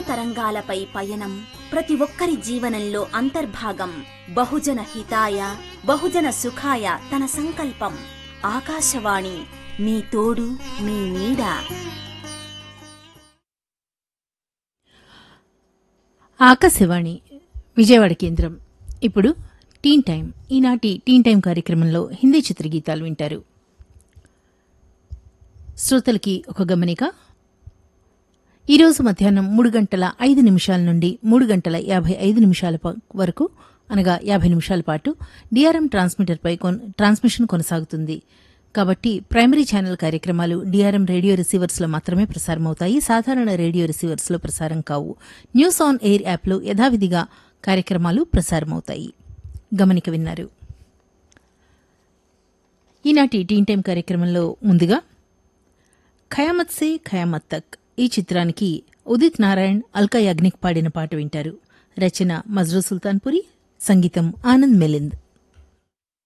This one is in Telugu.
తరంగాలపై పయనం ప్రతి ఒక్కరి జీవనంలో అంతర్భాగం బహుజన హితాయ బహుజన సుఖాయ తన సంకల్పం ఆకాశవాణి మీ తోడు మీ నీడ ఆకాశవాణి విజయవాడ కేంద్రం ఇప్పుడు టీన్ టైం ఈనాటి టీన్ టైం కార్యక్రమంలో హిందీ చిత్రగీతాలు వింటారు శ్రోతలకి ఒక గమనిక ఈరోజు మధ్యాహ్నం మూడు గంటల ఐదు నిమిషాల నుండి మూడు గంటల యాభై ఐదు నిమిషాల ప- వరకు అనగా యాభై నిమిషాల పాటు డిఆర్ఎం ట్రాన్స్మిటర్పై కొన్- ట్రాన్స్మిషన్ కొనసాగుతుంది కాబట్టి ప్రైమరీ ఛానల్ కార్యక్రమాలు డిఆర్ఎం రేడియో రిసీవర్స్లో మాత్రమే ప్రసారమవుతాయి సాధారణ రేడియో రిసీవర్స్లో ప్రసారం కావు న్యూస్ ఆన్ ఎయిర్ యాప్లో యథావిధిగా కార్యక్రమాలు ప్రసారమవుతాయి గమనిక విన్నారు ఈనాటి టీన్ టైం కార్యక్రమంలో ముందుగా ఖయామత్ సే ఖయామత్ తక్ ఈ చిత్రానికి ఉదిత్ నారాయణ్ అల్కా యాగ్నిక్ పాడిన పాట వింటారు రచన మజ్రూ సుల్తాన్పురి సంగీతం ఆనంద్ మెలింద్